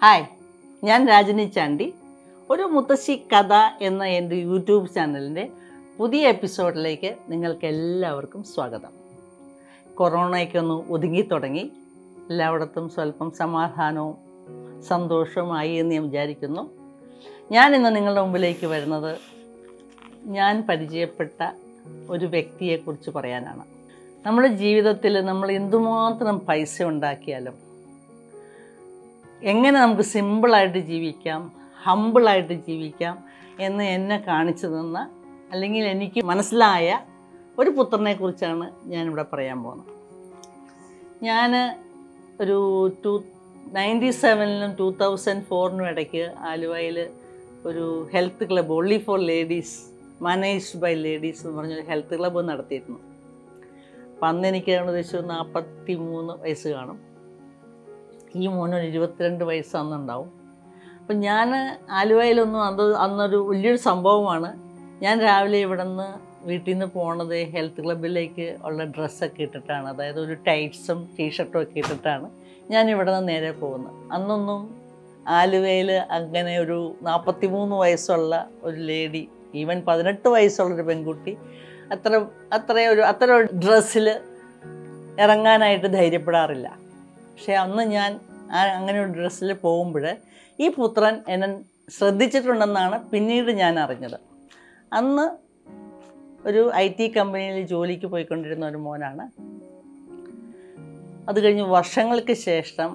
hi ഞാൻ രാജനി ചാണ്ടി ഒരു മുത്തശ്ശി കഥ എന്ന എൻ്റെ യൂട്യൂബ് ചാനലിൻ്റെ പുതിയ എപ്പിസോഡിലേക്ക് നിങ്ങൾക്ക് എല്ലാവർക്കും സ്വാഗതം കൊറോണയൊക്കെ ഒന്ന് ഒതുങ്ങി തുടങ്ങി എല്ലായിടത്തും സ്വല്പം സമാധാനവും സന്തോഷവുമായി എന്ന് ഞാൻ വിചാരിക്കുന്നു ഞാൻ ഇന്ന് നിങ്ങളുടെ മുമ്പിലേക്ക് വരുന്നത് ഞാൻ പരിചയപ്പെട്ട ഒരു വ്യക്തിയെക്കുറിച്ച് പറയാനാണ് നമ്മുടെ ജീവിതത്തിൽ നമ്മൾ എന്തുമാത്രം പൈസ ഉണ്ടാക്കിയാലും എങ്ങനെ നമുക്ക് സിമ്പിളായിട്ട് ജീവിക്കാം ഹമ്പിളായിട്ട് ജീവിക്കാം എന്ന് എന്നെ കാണിച്ചു തന്ന അല്ലെങ്കിൽ എനിക്ക് മനസ്സിലായ ഒരു പുത്രനെ കുറിച്ചാണ് ഞാനിവിടെ പറയാൻ പോകുന്നത് ഞാൻ ഒരു ടു നയൻറ്റി സെവനിലും ടു തൗസൻഡ് ഫോറിനും ഇടയ്ക്ക് ആലുവയിൽ ഒരു health club only for ladies managed by ladies എന്ന് പറഞ്ഞൊരു ഹെൽത്ത് ക്ലബ്ബ് നടത്തിയിരുന്നു അപ്പം അന്ന് എനിക്ക് ഏകദേശം നാൽപ്പത്തി മൂന്ന് വയസ്സ് കാണും ഈ മോനൊരു ഇരുപത്തിരണ്ട് വയസ്സ് അന്നുണ്ടാവും അപ്പം ഞാൻ ആലുവയിലൊന്നും അത് അന്നൊരു വലിയൊരു സംഭവമാണ് ഞാൻ രാവിലെ ഇവിടെ നിന്ന് വീട്ടിൽ നിന്ന് പോണത് ഹെൽത്ത് ക്ലബിലേക്ക് ഉള്ള ഡ്രസ്സൊക്കെ ഇട്ടിട്ടാണ് അതായത് ഒരു ടൈറ്റ്സും ടീഷർട്ടും ഒക്കെ ഇട്ടിട്ടാണ് ഞാൻ ഇവിടെ നിന്ന് നേരെ പോകുന്നത് അന്നൊന്നും ആലുവയിൽ അങ്ങനെ ഒരു നാൽപ്പത്തി മൂന്ന് വയസ്സുള്ള ഒരു ലേഡി ഈവൻ പതിനെട്ട് വയസ്സുള്ളൊരു പെൺകുട്ടി അത്ര അത്ര ഒരു അത്ര ഡ്രസ്സിൽ ഇറങ്ങാനായിട്ട് ധൈര്യപ്പെടാറില്ല പക്ഷേ അന്ന് ഞാൻ ആ അങ്ങനെ ഒരു ഡ്രസ്സിൽ പോകുമ്പോൾ ഈ പുത്രൻ എന്നെ ശ്രദ്ധിച്ചിട്ടുണ്ടെന്നാണ് പിന്നീട് ഞാൻ അറിഞ്ഞത് അന്ന് ഒരു ഐ ടി കമ്പനിയിൽ ജോലിക്ക് പോയിക്കൊണ്ടിരുന്ന ഒരു മോനാണ് അത് കഴിഞ്ഞ് വർഷങ്ങൾക്ക് ശേഷം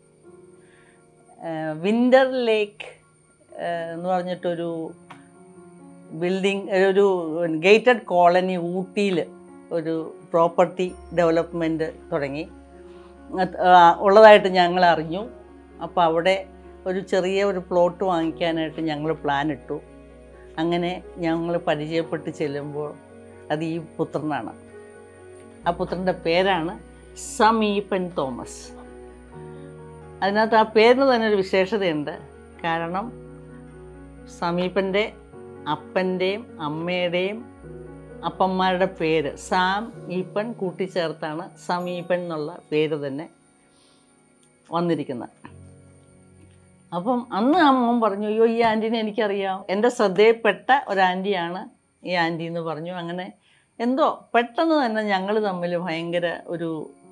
വിൻ്റർ ലേക്ക് എന്ന് പറഞ്ഞിട്ടൊരു ബിൽഡിംഗ് ഒരു ഗേറ്റഡ് കോളനി ഊട്ടിയിൽ ഒരു പ്രോപ്പർട്ടി ഡെവലപ്മെൻറ്റ് തുടങ്ങി അത് ആ, ഉള്ളതായിട്ട് ഞങ്ങൾ അറിഞ്ഞു അപ്പോൾ അവിടെ ഒരു ചെറിയ ഒരു പ്ലോട്ട് വാങ്ങിക്കാനായിട്ട് ഞങ്ങൾ പ്ലാൻ ഇട്ടു അങ്ങനെ ഞങ്ങൾ പരിചയപ്പെട്ട് ചെല്ലുമ്പോൾ അത് ഈ പുത്രനാണ് ആ പുത്രൻ്റെ പേരാണ് സമീപൻ തോമസ് അതിനകത്ത് ആ പേരിന് തന്നെ ഒരു വിശേഷതയുണ്ട് കാരണം സമീപൻ്റെ അപ്പൻ്റെയും അമ്മയുടെയും അപ്പന്മാരുടെ പേര് സാം ഈപ്പൻ കൂട്ടിച്ചേർത്താണ് സമീപൻ എന്നുള്ള പേര് തന്നെ വന്നിരിക്കുന്നത് അപ്പം അന്ന് ആ മോൻ പറഞ്ഞു അയ്യോ ഈ ആൻറ്റീനെ എനിക്കറിയാം എൻ്റെ ശ്രദ്ധയിൽപ്പെട്ട ഒരു ആൻറ്റിയാണ് ഈ ആൻറ്റി എന്ന് പറഞ്ഞു അങ്ങനെ എന്തോ പെട്ടെന്ന് തന്നെ ഞങ്ങൾ തമ്മിൽ ഭയങ്കര ഒരു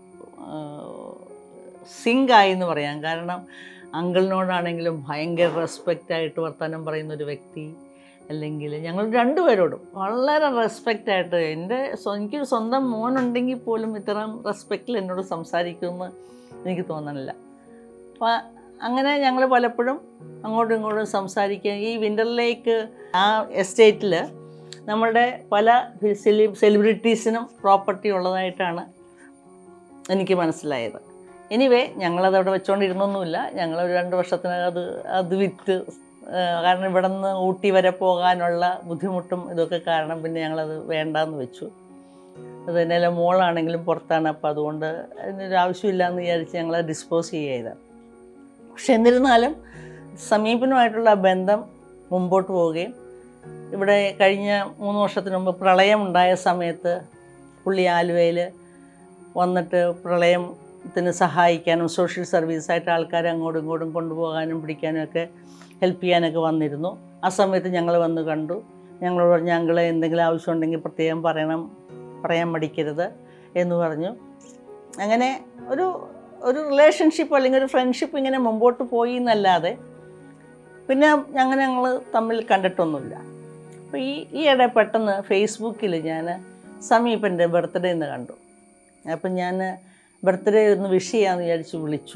സിങ്കായി എന്ന് പറയാം കാരണം അങ്കിളിനോടാണെങ്കിലും ഭയങ്കര റെസ്പെക്റ്റായിട്ട് വർത്തമാനം പറയുന്ന ഒരു വ്യക്തി അല്ലെങ്കിൽ ഞങ്ങൾ രണ്ടുപേരോടും വളരെ റെസ്പെക്റ്റായിട്ട് എൻ്റെ സ്വ- എനിക്കൊരു സ്വന്തം മോനുണ്ടെങ്കിൽ പോലും ഇത്രയും റെസ്പെക്റ്റിൽ എന്നോട് സംസാരിക്കുമെന്ന് എനിക്ക് തോന്നണില്ല അപ്പോൾ അങ്ങനെ ഞങ്ങൾ പലപ്പോഴും അങ്ങോട്ടും ഇങ്ങോട്ടും സംസാരിക്കുക ഈ വിൻ്ററിലേക്ക് ആ എസ്റ്റേറ്റിൽ നമ്മുടെ പല സെലി സെലിബ്രിറ്റീസിനും പ്രോപ്പർട്ടി ഉള്ളതായിട്ടാണ് എനിക്ക് മനസ്സിലായത് എനിവേ ഞങ്ങളത് അവിടെ വെച്ചുകൊണ്ടിരുന്നൊന്നുമില്ല ഞങ്ങളൊരു രണ്ട് വർഷത്തിനകം അത് അത് വിറ്റ് ആ, കാരണം ഇവിടെ നിന്ന് ഊട്ടി വരെ പോകാനുള്ള ബുദ്ധിമുട്ടും ഇതൊക്കെ കാരണം പിന്നെ ഞങ്ങളത് വേണ്ടാന്ന് വെച്ചു അത് തന്നെ മോളാണെങ്കിലും പുറത്താണ് അപ്പോൾ അതുകൊണ്ട് അതിനൊരു ആവശ്യമില്ല എന്ന് വിചാരിച്ച് ഞങ്ങൾ ഡിസ്പോസ് ചെയ്യുക പക്ഷെ എന്നിരുന്നാലും സമീപനമായിട്ടുള്ള ബന്ധം മുമ്പോട്ട് പോവുകയും ഇവിടെ കഴിഞ്ഞ മൂന്ന് വർഷത്തിന് മുമ്പ് പ്രളയം ഉണ്ടായ സമയത്ത് പുള്ളി ആലുവയിൽ വന്നിട്ട് പ്രളയത്തിന് സഹായിക്കാനും സോഷ്യൽ സർവീസായിട്ട് ആൾക്കാരെ അങ്ങോട്ടും ഇങ്ങോട്ടും കൊണ്ടുപോകാനും പിടിക്കാനും ഒക്കെ ഹെൽപ്പ് ചെയ്യാനൊക്കെ വന്നിരുന്നു ആ സമയത്ത് ഞങ്ങൾ വന്ന് കണ്ടു ഞങ്ങളോട് പറഞ്ഞു ഞങ്ങൾ എന്തെങ്കിലും ആവശ്യമുണ്ടെങ്കിൽ പ്രത്യേകം പറയണം പറയാൻ മടിക്കരുത് എന്ന് പറഞ്ഞു അങ്ങനെ ഒരു ഒരു റിലേഷൻഷിപ്പ് അല്ലെങ്കിൽ ഒരു ഫ്രണ്ട്ഷിപ്പ് ഇങ്ങനെ മുമ്പോട്ട് പോയി എന്നല്ലാതെ പിന്നെ അങ്ങനെ ഞങ്ങൾ തമ്മിൽ കണ്ടിട്ടൊന്നുമില്ല അപ്പോൾ ഈ ഈ ഇടെ പെട്ടെന്ന് ഫേസ്ബുക്കിൽ ഞാൻ സമീപൻ്റെ ബർത്ത്ഡേ എന്ന് കണ്ടു അപ്പം ഞാൻ ബർത്ത്ഡേ ഒന്ന് വിഷ് ചെയ്യാമെന്ന് വിചാരിച്ച് വിളിച്ചു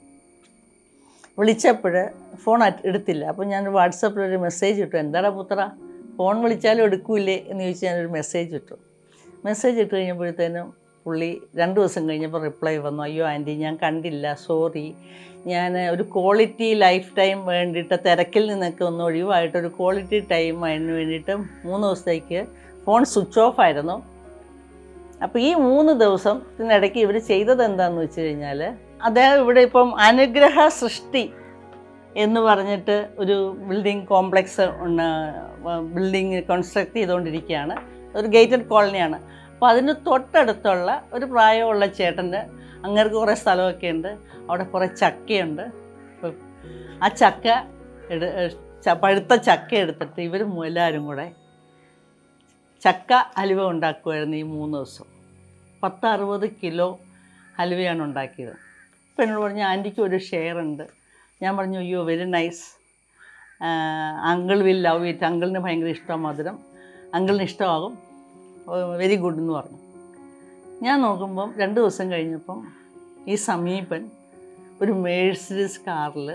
വിളിച്ചപ്പോൾ ഫോൺ അറ്റ് എടുത്തില്ല അപ്പോൾ ഞാൻ വാട്സപ്പിൽ ഒരു മെസ്സേജ് ഇട്ടു എന്താടാ പുത്ര ഫോൺ വിളിച്ചാലും എടുക്കൂലേ എന്ന് ചോദിച്ച് ഞാനൊരു മെസ്സേജ് ഇട്ടു മെസ്സേജ് ഇട്ട് കഴിഞ്ഞപ്പോഴത്തേനും പുള്ളി രണ്ട് ദിവസം കഴിഞ്ഞപ്പോൾ റിപ്ലൈ വന്നു അയ്യോ ആൻറ്റി ഞാൻ കണ്ടില്ല സോറി ഞാൻ ഒരു ക്വാളിറ്റി ലൈഫ് ടൈം വേണ്ടിയിട്ട് തിരക്കിൽ നിന്നൊക്കെ ഒന്ന് ഒഴിവായിട്ട് ഒരു ക്വാളിറ്റി ടൈം അതിന് വേണ്ടിയിട്ട് മൂന്ന് ദിവസത്തേക്ക് ഫോൺ സ്വിച്ച് ഓഫ് ആയിരുന്നു അപ്പോൾ ഈ മൂന്ന് ദിവസത്തിനിടയ്ക്ക് ഇവർ ചെയ്തത് എന്താണെന്ന് വെച്ച് കഴിഞ്ഞാൽ അദ്ദേഹം ഇവിടെ ഇപ്പം അനുഗ്രഹ സൃഷ്ടി എന്ന് പറഞ്ഞിട്ട് ഒരു ബിൽഡിംഗ് കോംപ്ലക്സ് ബിൽഡിംഗ് കൺസ്ട്രക്ട് ചെയ്തുകൊണ്ടിരിക്കുകയാണ് ഒരു ഗേറ്റഡ് കോളനിയാണ് അപ്പോൾ അതിന് തൊട്ടടുത്തുള്ള ഒരു പ്രായമുള്ള ചേട്ടൻ്റെ അങ്ങേർക്ക് കുറേ സ്ഥലമൊക്കെ ഉണ്ട് അവിടെ കുറേ ചക്കയുണ്ട് ഇപ്പം ആ ചക്ക എടു ച- പഴുത്ത ചക്ക എടുത്തിട്ട് ഇവർ എല്ലാവരും കൂടെ ചക്ക ഹലുവ ഉണ്ടാക്കുമായിരുന്നു ഈ മൂന്ന് ദിവസം പത്ത് അറുപത് കിലോ ഹലുവയാണ് ഉണ്ടാക്കിയത് അപ്പോൾ എന്നോട് പറഞ്ഞു ആൻറ്റിക്ക് ഒരു ഷെയർ ഉണ്ട് ഞാൻ പറഞ്ഞു അയ്യോ very nice uncle will love it അങ്കിളിന് ഭയങ്കര ഇഷ്ടമാണ് മധുരം അങ്കിളിന് ഇഷ്ടമാകും വെരി ഗുഡ് എന്ന് പറഞ്ഞു ഞാൻ നോക്കുമ്പം രണ്ട് ദിവസം കഴിഞ്ഞപ്പം ഈ സമീപൻ ഒരു മേഴ്സിഡീസ് കാറിൽ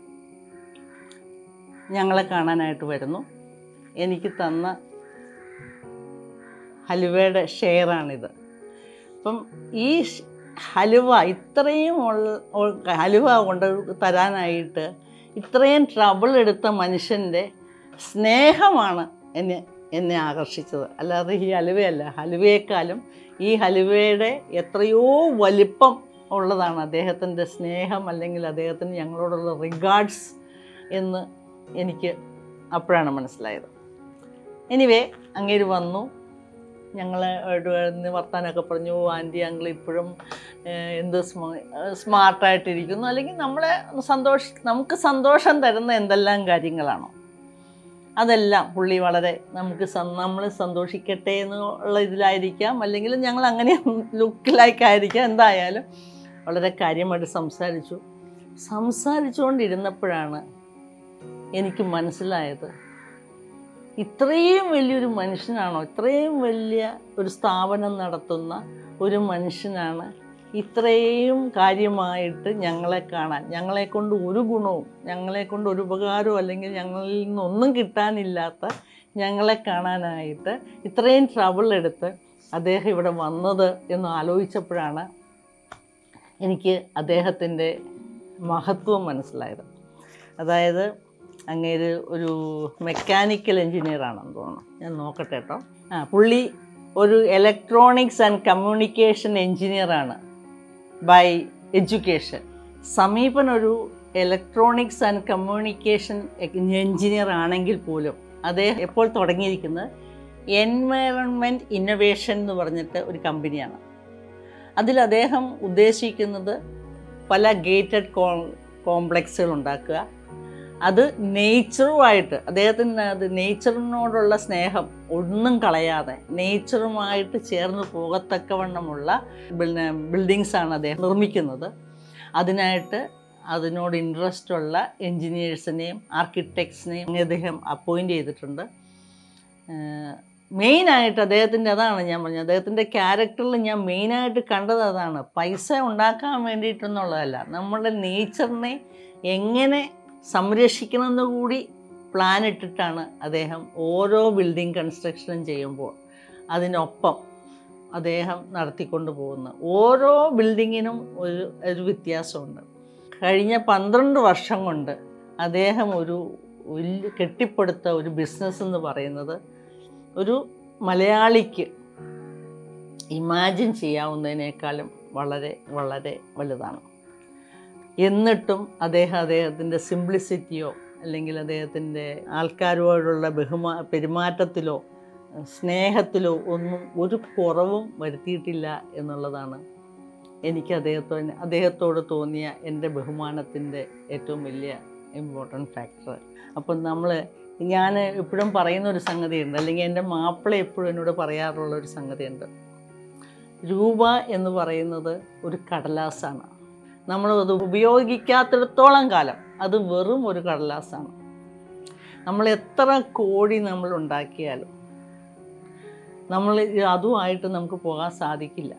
ഞങ്ങളെ കാണാനായിട്ട് വരുന്നു എനിക്ക് തന്ന ഹലുവയുടെ ഷെയറാണിത് അപ്പം ഈ ഷ്- ഹലുവ ഇത്രയും ഉള്ള- ഉൾ- ഹലുവ കൊണ്ട് തരാനായിട്ട് ഇത്രയും ട്രബിൾ എടുത്ത മനുഷ്യൻ്റെ സ്നേഹമാണ് എന്നെ എന്നെ ആകർഷിച്ചത് അല്ലാതെ ഈ ഹലുവയല്ല ഹലുവയേക്കാളും ഈ ഹലുവയുടെ എത്രയോ വലിപ്പം ഉള്ളതാണ് അദ്ദേഹത്തിൻ്റെ സ്നേഹം അല്ലെങ്കിൽ അദ്ദേഹത്തിന് ഞങ്ങളോടുള്ള റിഗാർഡ്സ് എന്ന് എനിക്ക് അപ്പോഴാണ് മനസ്സിലായത് എനിവേ അങ്ങേര് വന്നു ഞങ്ങൾ വർത്താനമൊക്കെ പറഞ്ഞു ആൻറ്റി അങ്കിൾ ഇപ്പോഴും ഏഹ്, എന്ത് സ്മാർട്ടായിട്ടിരിക്കുന്നു അല്ലെങ്കിൽ നമ്മളെ സന്തോഷ നമുക്ക് സന്തോഷം തരുന്ന എന്തെല്ലാം കാര്യങ്ങളാണോ അതെല്ലാം പുള്ളി വളരെ നമുക്ക് നമ്മൾ സന്തോഷിക്കട്ടെ എന്നുള്ള ഇതിലായിരിക്കാം അല്ലെങ്കിൽ ഞങ്ങൾ അങ്ങനെ ലുക്കിലായിക്കായിരിക്കാം എന്തായാലും വളരെ കാര്യമായിട്ട് സംസാരിച്ചു സംസാരിച്ചുകൊണ്ടിരുന്നപ്പോഴാണ് എനിക്ക് മനസ്സിലായത് ഇത്രയും വലിയൊരു മനുഷ്യനാണോ ഇത്രയും വലിയ ഒരു സ്ഥാപനം നടത്തുന്ന ഒരു മനുഷ്യനാണ് ഇത്രയും കാര്യമായിട്ട് ഞങ്ങളെ കാണാൻ ഞങ്ങളെ കൊണ്ട് ഒരു ഗുണവും ഞങ്ങളെ കൊണ്ട് ഒരു ഉപകാരവും അല്ലെങ്കിൽ ഞങ്ങളിൽ നിന്നൊന്നും കിട്ടാനില്ലാത്ത ഞങ്ങളെ കാണാനായിട്ട് ഇത്രയും ട്രബിൾ എടുത്ത് അദ്ദേഹം ഇവിടെ വന്നത് എന്ന് ആലോചിച്ചപ്പോഴാണ് എനിക്ക് അദ്ദേഹത്തിൻ്റെ മഹത്വം മനസ്സിലായത് അതായത് അങ്ങേര് ഒരു മെക്കാനിക്കൽ എഞ്ചിനീയർ ആണെന്ന് തോന്നുന്നു ഞാൻ നോക്കട്ടെ കേട്ടോ ആ പുള്ളി ഒരു ഇലക്ട്രോണിക്സ് ആൻഡ് കമ്മ്യൂണിക്കേഷൻ എഞ്ചിനീയറാണ് ബൈ എഡ്യൂക്കേഷൻ സമീപൻ ഒരു ഇലക്ട്രോണിക്സ് ആൻഡ് കമ്മ്യൂണിക്കേഷൻ എഞ്ചിനീയർ ആണെങ്കിൽ പോലും അദ്ദേഹം എപ്പോൾ തുടങ്ങിയിരിക്കുന്നത് എൻവയറൺമെൻറ്റ് ഇന്നൊവേഷൻ എന്ന് പറഞ്ഞിട്ട് ഒരു കമ്പനിയാണ് അതിൽ അദ്ദേഹം ഉദ്ദേശിക്കുന്നത് പല ഗേറ്റഡ് കോ കോംപ്ലക്സുകൾ ഉണ്ടാക്കുക അത് നേച്ചറുമായിട്ട് അദ്ദേഹത്തിന് അത് നേച്ചറിനോടുള്ള സ്നേഹം ഒന്നും കളയാതെ നേച്ചറുമായിട്ട് ചേർന്ന് പോകത്തക്കവണ്ണമുള്ള പിന്നെ ബിൽഡിങ്സാണ് അദ്ദേഹം നിർമ്മിക്കുന്നത് അതിനായിട്ട് അതിനോട് ഇൻട്രസ്റ്റ് ഉള്ള എൻജിനീയേഴ്സിനെയും ആർക്കിടെക്ട്സിനെയും അദ്ദേഹം അപ്പോയിൻ്റ് ചെയ്തിട്ടുണ്ട് മെയിനായിട്ട് അദ്ദേഹത്തിൻ്റെ അതാണ് ഞാൻ പറഞ്ഞത് അദ്ദേഹത്തിൻ്റെ ക്യാരക്ടറിൽ ഞാൻ മെയിനായിട്ട് കണ്ടത് അതാണ് പൈസ ഉണ്ടാക്കാൻ വേണ്ടിയിട്ടെന്നുള്ളതല്ല നമ്മുടെ നേച്ചറിനെ എങ്ങനെ സംരക്ഷിക്കണമെന്ന് കൂടി പ്ലാൻ ഇട്ടിട്ടാണ് അദ്ദേഹം ഓരോ ബിൽഡിംഗ് കൺസ്ട്രക്ഷനും ചെയ്യുമ്പോൾ അതിനൊപ്പം അദ്ദേഹം നടത്തിക്കൊണ്ട് പോകുന്നത് ഓരോ ബിൽഡിങ്ങിനും ഒരു ഒരു വ്യത്യാസമുണ്ട് കഴിഞ്ഞ പന്ത്രണ്ട് വർഷം കൊണ്ട് അദ്ദേഹം ഒരു വലിയ കെട്ടിപ്പടുത്ത ഒരു ബിസിനസ് എന്ന് പറയുന്നത് ഒരു മലയാളിക്ക് ഇമാജിൻ ചെയ്യാവുന്നതിനേക്കാളും വളരെ വളരെ വലുതാണ് എന്നിട്ടും അദ്ദേഹം അദ്ദേഹത്തിൻ്റെ സിംപ്ലിസിറ്റിയോ അല്ലെങ്കിൽ അദ്ദേഹത്തിൻ്റെ ആൾക്കാരോടുള്ള ബഹുമാ പെരുമാറ്റത്തിലോ സ്നേഹത്തിലോ ഒന്നും ഒരു കുറവും വരുത്തിയിട്ടില്ല എന്നുള്ളതാണ് എനിക്ക് അദ്ദേഹത്തോട് അദ്ദേഹത്തോട് തോന്നിയ എൻ്റെ ബഹുമാനത്തിൻ്റെ ഏറ്റവും വലിയ ഇമ്പോർട്ടൻറ്റ് ഫാക്ടർ അപ്പം നമ്മൾ ഞാൻ എപ്പോഴും പറയുന്ന ഒരു സംഗതിയുണ്ട് അല്ലെങ്കിൽ എൻ്റെ മാപ്പിള എപ്പോഴും എന്നോട് പറയാറുള്ള ഒരു സംഗതിയുണ്ട് രൂപ എന്ന് പറയുന്നത് ഒരു കടലാസാണ് നമ്മൾ അത് ഉപയോഗിക്കാത്തിടത്തോളം കാലം അത് വെറും ഒരു കടലാസാണ് നമ്മൾ എത്ര കോടി നമ്മൾ ഉണ്ടാക്കിയാലും നമ്മൾ അതുമായിട്ട് നമുക്ക് പോകാൻ സാധിക്കില്ല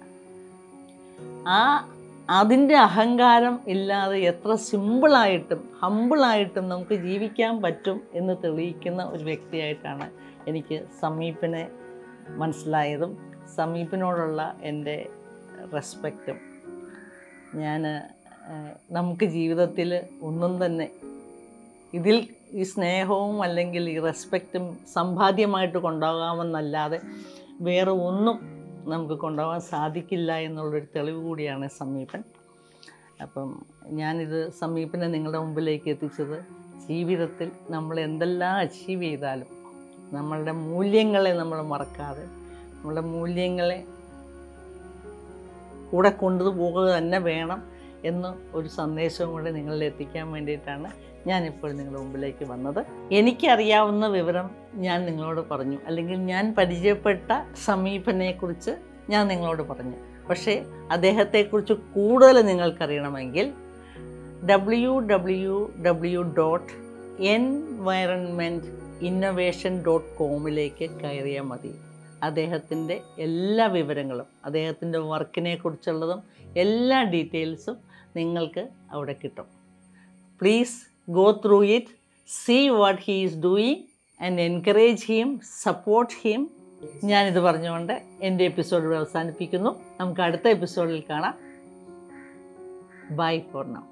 ആ അതിൻ്റെ അഹങ്കാരം ഇല്ലാതെ എത്ര സിമ്പിളായിട്ടും ഹമ്പിളായിട്ടും നമുക്ക് ജീവിക്കാൻ പറ്റും എന്ന് തെളിയിക്കുന്ന ഒരു വ്യക്തിയായിട്ടാണ് എനിക്ക് സമീപിനെ മനസ്സിലായതും സമീപിനോടുള്ള എൻ്റെ റെസ്പെക്റ്റും ഞാൻ നമുക്ക് ജീവിതത്തിൽ ഒന്നും തന്നെ ഇതിൽ ഈ സ്നേഹവും അല്ലെങ്കിൽ ഈ റെസ്പെക്റ്റും സമ്പാദ്യമായിട്ട് കൊണ്ടുപോകാമെന്നല്ലാതെ വേറെ ഒന്നും നമുക്ക് കൊണ്ടുപോകാൻ സാധിക്കില്ല എന്നുള്ളൊരു തെളിവ് കൂടിയാണ് സമീപൻ അപ്പം ഞാനിത് സമീപനെ നിങ്ങളുടെ മുമ്പിലേക്ക് എത്തിച്ചത് ജീവിതത്തിൽ നമ്മൾ എന്തെല്ലാം അച്ചീവ് ചെയ്താലും നമ്മളുടെ മൂല്യങ്ങളെ നമ്മൾ മറക്കാതെ നമ്മളുടെ മൂല്യങ്ങളെ കൂടെ കൊണ്ടുപോകുക തന്നെ വേണം എന്ന് ഒരു സന്ദേശവും കൂടെ നിങ്ങളിൽ എത്തിക്കാൻ വേണ്ടിയിട്ടാണ് ഞാനിപ്പോൾ നിങ്ങളുടെ മുമ്പിലേക്ക് വന്നത് എനിക്കറിയാവുന്ന വിവരം ഞാൻ നിങ്ങളോട് പറഞ്ഞു അല്ലെങ്കിൽ ഞാൻ പരിചയപ്പെട്ട സമീപനെക്കുറിച്ച് ഞാൻ നിങ്ങളോട് പറഞ്ഞു പക്ഷേ അദ്ദേഹത്തെക്കുറിച്ച് കൂടുതൽ നിങ്ങൾക്കറിയണമെങ്കിൽ W W W dot environment innovation dot കോമിലേക്ക് കയറിയാൽ മതി അദ്ദേഹത്തിൻ്റെ എല്ലാ വിവരങ്ങളും അദ്ദേഹത്തിൻ്റെ വർക്കിനെ കുറിച്ചുള്ളതും എല്ലാ ഡീറ്റെയിൽസും നിങ്ങൾക്ക് അവിടെ കിട്ടും please go through it see what he is doing and encourage him support him ഞാനിത് പറഞ്ഞുകൊണ്ട് എൻ്റെ എപ്പിസോഡ് ഇവിടെ അവസാനിപ്പിക്കുന്നു നമുക്ക് അടുത്ത എപ്പിസോഡിൽ കാണാം ബൈ ഫോർ നൗ